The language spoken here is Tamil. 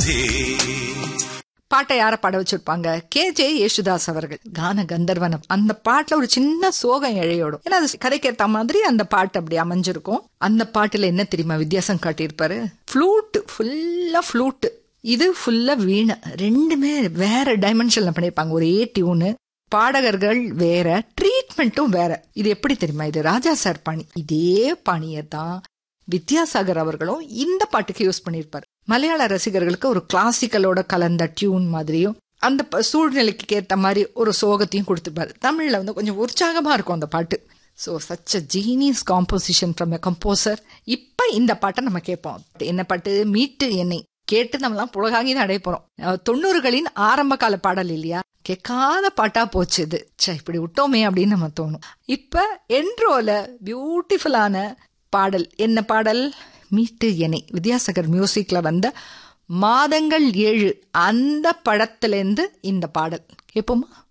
ராதே பாட்டை யார பாட வச்சிருப்பாங்க கே ஜே யேசுதாஸ் அவர்கள் கான கந்தர்வனம் அந்த பாட்டுல ஒரு சின்ன சோகம் இழையோடும் ஏன்னா அது கதைக்கேத்த மாதிரி அந்த பாட்டு அப்படி அமைஞ்சிருக்கும் அந்த பாட்டுல என்ன தெரியுமா வித்தியாசம் காட்டியிருப்பாரு ஃப்ளூட் ஃபுல்லா ஃப்ளூட் இது ஃபுல்லா வீணை ரெண்டுமே வேற டைமென்ஷன்ல பண்ணியிருப்பாங்க ஒரே டியூனு பாடகர்கள் வேற ட்ரீட்மெண்ட்டும் வேற இது எப்படி தெரியுமா இது ராஜா சார் பாணி இதே பாணியை தான் வித்யாசாகர் அவர்களும் இந்த பாட்டுக்கு யூஸ் பண்ணியிருப்பார் மலையாள ரசிகர்களுக்கு ஒரு கிளாசிக்கலோட கலந்த டியூன் மாதிரியும் அந்த ப- சூழ்நிலைக்கு ஏத்த மாதிரி ஒரு சோகத்தையும் கொடுத்துருப்பாரு தமிழ்ல வந்து கொஞ்சம் உற்சாகமா இருக்கும் அந்த பாட்டு so such a genius composition from a composer இப்ப இந்த பாட்டை நம்ம கேட்போம் என்ன பாட்டு மீட்டு என்னை கேட்டு நம்மலாம் புலகாங்கி தான் அடைய போறோம் அஹ் தொண்ணூறுகளின் ஆரம்ப கால பாடல் இல்லையா கேட்காத பாட்டா போச்சு இது ச்சே இப்படி விட்டோமே அப்படின்னு நம்ம தோணும் இப்ப என்ட்ரோல பியூட்டிஃபுல்லான பாடல் என்ன பாடல் மீட்டு என்னை வித்யாசாகர் மியூசிக்ல வந்த மாதங்கள் ஏழு அந்த படத்திலேருந்து இந்த பாடல் கேட்போமா